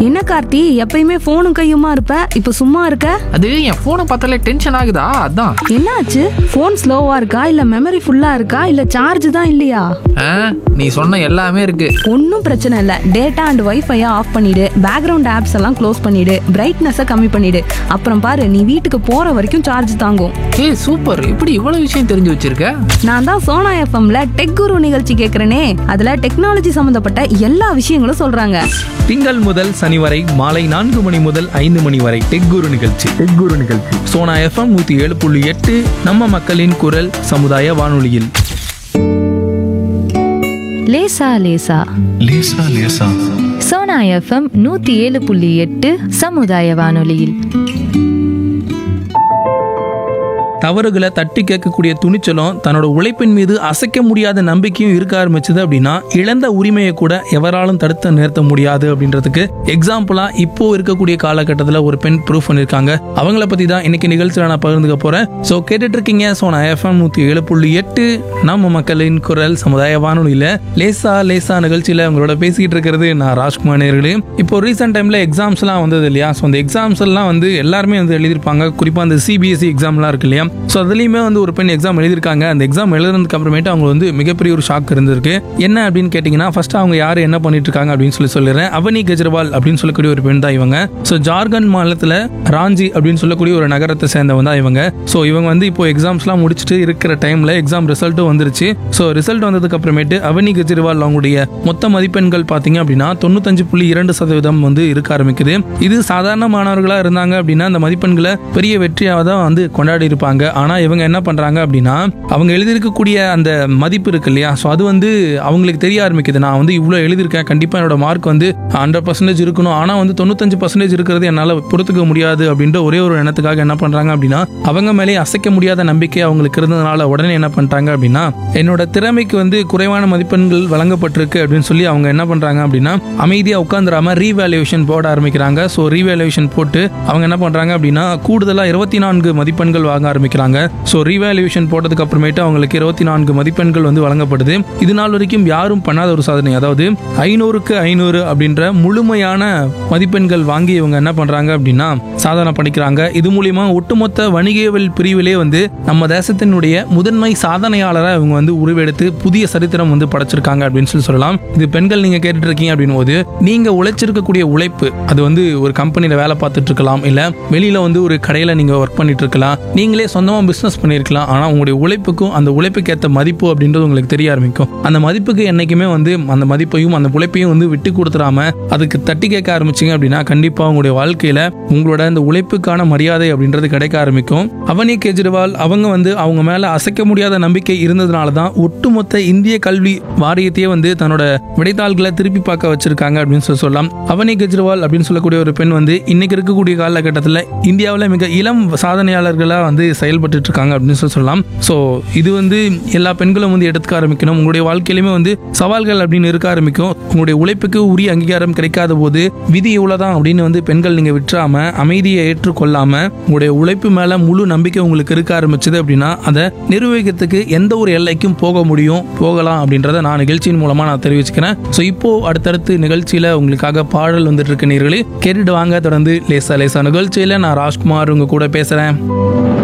என்ன கார்த்தி எப்பயுமே போனும் கையுமா இருப்ப இப்ப சும்மா இருக்க அது என் போனை பார்த்தாலே டென்ஷன் ஆகுதா அதான் என்னாச்சு போன் ஸ்லோவா இருக்கா இல்ல மெமரி ஃபுல்லா இருக்கா இல்ல சார்ஜ் தான் இல்லையா ஆ, நீ சொன்ன எல்லாமே இருக்கு ஒன்றும் பிரச்சனை இல்லை டேட்டா அண்ட் வைஃபையை ஆஃப் பண்ணிடு பேக்ரவுண்ட் ஆப்ஸ் எல்லாம் க்ளோஸ் பண்ணிடு பிரைட்னஸை கம்மி பண்ணிடு அப்புறம் பாரு நீ வீட்டுக்கு போற வரைக்கும் சார்ஜ் தாங்கும் ஏய் சூப்பர் இப்படி இவ்வளவு விஷயம் தெரிஞ்சு வச்சிருக்க நான் தான் சோனா எஃப்எம்ல டெக் குரு நிகழ்ச்சி கேட்குறேனே அதுல டெக்னாலஜி சம்மந்தப்பட்ட எல்லா விஷயங்களும் சொல்றாங்க திங்கள் முதல் சனி வரை மாலை நான்கு மணி முதல் ஐந்து மணி வரை டெக் குரு நிகழ்ச்சி டெக் குரு நிகழ்ச்சி சோனா எஃப்எம் நூத்தி ஏழு புள்ளி எட்டு நம்ம மக்களின் குரல் சமுதாய வானொலியில் லேசா லேசா லேசா லேசா சோனா எஃப்எம் நூத்தி ஏழு புள்ளி எட்டு சமுதாய வானொலியில் தவறுகளை தட்டி கேட்கக்கூடிய துணிச்சலும் தன்னோட உழைப்பின் மீது அசைக்க முடியாத நம்பிக்கையும் இருக்க ஆரம்பிச்சது அப்படின்னா இழந்த உரிமையை கூட எவராலும் தடுத்து நிறுத்த முடியாது அப்படின்றதுக்கு எக்ஸாம்பிளா இப்போ இருக்கக்கூடிய காலகட்டத்தில் ஒரு பெண் ப்ரூஃப் பண்ணியிருக்காங்க அவங்கள பத்தி தான் இன்னைக்கு நிகழ்ச்சியில் நான் பகிர்ந்துக்க போறேன் ஸோ கேட்டுட்டு இருக்கீங்க ஸோ நான் எஃப்எம் நூத்தி ஏழு புள்ளி எட்டு நம்ம மக்களின் குரல் சமுதாய வானொலியில லேசா லேசா நிகழ்ச்சியில உங்களோட பேசிக்கிட்டு இருக்கிறது நான் ராஜ்குமார் நேர்களே இப்போ ரீசெண்ட் டைம்ல எக்ஸாம்ஸ்லாம் வந்தது இல்லையா ஸோ அந்த எக்ஸாம்ஸ் எல்லாம் வந்து எல்லாருமே வந்து எழுதியிருப்பாங்க குறிப்பா அந்த சிபிஎஸ்சி எக்ஸாம்லாம் இருக்கு இல்லையா ஸோ அதுலேயுமே வந்து ஒரு பெண் எக்ஸாம் எழுதியிருக்காங்க அந்த எக்ஸாம் எழுதுனதுக்கு அப்புறமேட்டு அவங்க வந்து மிகப்பெரிய ஒரு ஷாக் இருந்திருக்கு என்ன அப்படின்னு கேட்டிங்கன்னா ஃபர்ஸ்ட் அவங்க யார் என்ன பண்ணிட்டு இருக்காங்க அப்படின்னு சொல்லி சொல்லிடுறேன் அவனி கெஜ்ரிவால் அப்படின்னு சொல்லக்கூடிய ஒரு பெண் தான் இவங்க ஸோ ஜார்க்கண்ட் மாநிலத்தில் ராஞ்சி அப்படின்னு சொல்லக்கூடிய ஒரு நகரத்தை சேர்ந்தவங்க தான் இவங்க ஸோ இவங்க வந்து இப்போ எக்ஸாம்ஸ்லாம் முடிச்சுட்டு இருக்கிற டைமில் எக்ஸாம் ரிசல்ட்டும் வந்துருச்சு ஸோ ரிசல்ட் வந்ததுக்கு அப்புறமேட்டு அவனி கெஜ்ரிவால் அவங்களுடைய மொத்த மதிப்பெண்கள் பார்த்தீங்க அப்படின்னா தொண்ணூத்தஞ்சு புள்ளி இரண்டு சதவீதம் வந்து இருக்க ஆரம்பிக்குது இது சாதாரண மாணவர்களாக இருந்தாங்க அப்படின்னா அந்த மதிப்பெண்களை பெரிய வெற்றியாக தான் வந்து கொண்டாடி இருப்பாங்க ஆனால் இவங்க என்ன பண்ணுறாங்க அப்படின்னா அவங்க எழுதியிருக்கக்கூடிய அந்த மதிப்பு இருக்கு இல்லையா ஸோ அது வந்து அவங்களுக்கு தெரிய ஆரம்பிக்குது நான் வந்து இவ்வளோ எழுதியிருக்கேன் கண்டிப்பாக என்னோட மார்க் வந்து ஹண்ட்ரட் பர்சன்டேஜ் இருக்கணும் ஆனால் வந்து தொண்ணூத்தஞ்சு பர்சன்டேஜ் இருக்கிறது என்னால் பொறுத்துக்க முடியாது அப்படின்ற ஒரே ஒரு எண்ணத்துக்காக என்ன பண்ணுறாங்க அப்படின்னா அவங்க மேலே அசைக்க முடியாத நம்பிக்கை அவங்களுக்கு இருந்ததுனால உடனே என்ன பண்ணிட்டாங்க அப்படின்னா என்னோட திறமைக்கு வந்து குறைவான மதிப்பெண்கள் வழங்கப்பட்டிருக்கு அப்படின்னு சொல்லி அவங்க என்ன பண்ணுறாங்க அப்படின்னா அமைதியாக உட்காந்துராம ரீவேல்யூஷன் போட ஆரம்பிக்கிறாங்க ஸோ ரீவேல்யூஷன் போட்டு அவங்க என்ன பண்ணுறாங்க அப்படின்னா கூடுதலாக இருபத்தி நான்கு மதிப்பெண்கள் வாங்க ஆரம்பிக்கிறாங்க ஸோ ரீவேல்யூஷன் போட்டதுக்கு அப்புறமேட்டு அவங்களுக்கு இருபத்தி நான்கு மதிப்பெண்கள் வந்து வழங்கப்படுது இது நாள் வரைக்கும் யாரும் பண்ணாத ஒரு சாதனை அதாவது ஐநூறுக்கு ஐநூறு அப்படின்ற முழுமையான மதிப்பெண்கள் வாங்கி இவங்க என்ன பண்றாங்க அப்படின்னா சாதனை பண்ணிக்கிறாங்க இது மூலியமா ஒட்டுமொத்த வணிகவியல் பிரிவிலே வந்து நம்ம தேசத்தினுடைய முதன்மை சாதனையாளராக இவங்க வந்து உருவெடுத்து புதிய சரித்திரம் வந்து படைச்சிருக்காங்க அப்படின்னு சொல்லி சொல்லலாம் இது பெண்கள் நீங்க கேட்டுட்டு இருக்கீங்க அப்படின் போது நீங்க உழைச்சிருக்கக்கூடிய உழைப்பு அது வந்து ஒரு கம்பெனியில வேலை பார்த்துட்டு இருக்கலாம் இல்ல வெளியில வந்து ஒரு கடையில நீங்க ஒர்க் பண்ணிட்டு இருக்கலாம் நீங்களே சொந்தமா பிசினஸ் பண்ணியிருக்கலாம் ஆனா உங்களுடைய உழைப்புக்கும் அந்த உழைப்புக்கு ஏற்ற மதிப்பு அப்படின்றது உங்களுக்கு தெரிய ஆரம்பிக்கும் அந்த மதிப்புக்கு என்னைக்குமே வந்து அந்த மதிப்பையும் அந்த உழைப்பையும் வந்து விட்டு கொடுத்துடாம அதுக்கு தட்டி கேட்க ஆரம்பிச்சீங்க அப்படின்னா கண்டிப்பா உங்களுடைய வாழ்க்கையில உங்களோட அந்த உழைப்புக்கான மரியாதை அப்படின்றது கிடைக்க ஆரம்பிக்கும் அவனி கெஜ்ரிவால் அவங்க வந்து அவங்க மேல அசைக்க முடியாத நம்பிக்கை இருந்ததுனால தான் ஒட்டுமொத்த இந்திய கல்வி வாரியத்தையே வந்து தன்னோட விடைத்தாள்களை திருப்பி பார்க்க வச்சிருக்காங்க அப்படின்னு சொல்லி சொல்லலாம் அவனி கெஜ்ரிவால் அப்படின்னு சொல்லக்கூடிய ஒரு பெண் வந்து இன்னைக்கு இருக்கக்கூடிய காலகட்டத்தில் இந்தியாவில் மிக இளம் சாதனையாளர்களாக வந்து செயல்பட்டு இருக்காங்க அப்படின்னு சொல்லி சொல்லலாம் ஸோ இது வந்து எல்லா பெண்களும் வந்து எடுத்துக்க ஆரம்பிக்கணும் உங்களுடைய வாழ்க்கையிலுமே வந்து சவால்கள் அப்படின்னு இருக்க ஆரம்பிக்கும் உங்களுடைய உழைப்புக்கு உரிய அங்கீகாரம் கிடைக்காத போது விதி இவ்வளவுதான் அப்படின்னு வந்து பெண்கள் நீங்க விட்டுறாம அமைதியை ஏற்றுக்கொள்ளாம உங்களுடைய உழைப்பு மேல முழு நம்பிக்கை உங்களுக்கு இருக்க ஆரம்பிச்சது அப்படின்னா அதை நிர்வகிக்கிறதுக்கு எந்த ஒரு எல்லைக்கும் போக முடியும் போகலாம் அப்படின்றத நான் நிகழ்ச்சியின் மூலமா நான் தெரிவிச்சுக்கிறேன் ஸோ இப்போ அடுத்தடுத்து நிகழ்ச்சியில உங்களுக்காக பாடல் வந்துட்டு இருக்க நேர்களே கேட்டுட்டு வாங்க தொடர்ந்து லேசா லேசா நிகழ்ச்சியில நான் ராஜ்குமார் உங்க கூட பேசுறேன்